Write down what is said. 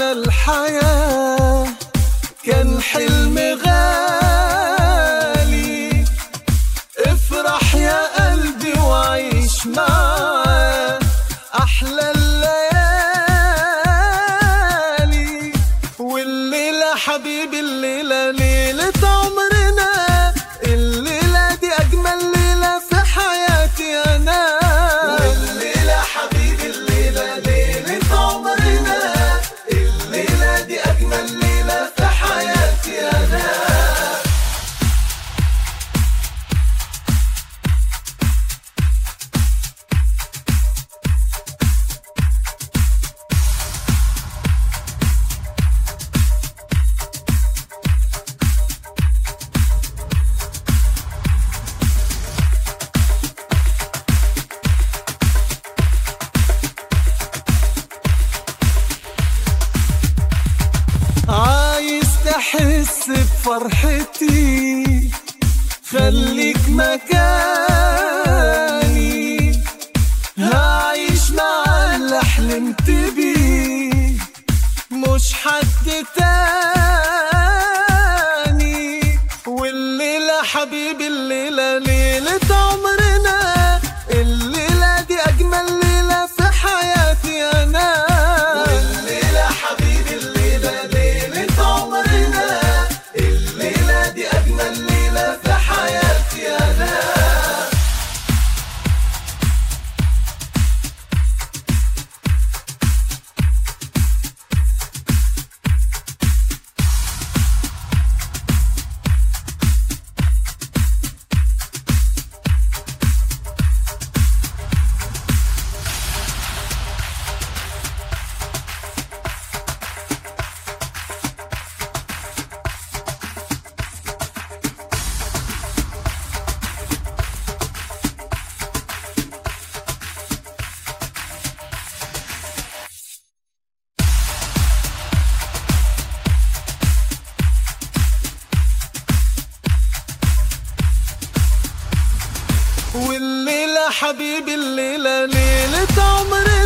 معنا الحياة كان حلم غالي افرح يا قلبي وعيش معاه أحلى الليالي والليلة حبيبي الليلة ليلة عمرنا الليلة دي أجمل ليلة في حياتي أنا والليلة حبيبي الليلة ليلة عمرنا الليلة دي أجمل ليلة في حياتي أنا عايز تحس بفرحتي خليك مكاني هعيش مع اللي حلمت بيه مش حد تاني والليلة حبيبي الليلة ليلة عمرنا الليلة دي أجمل ليلة في حياتي أنا والليلة حبيبي الليلة ليلة عمرنا الليلة دي أجمل ليلة في حياتي أنا والليلة حبيبي الليلة ليلة عمري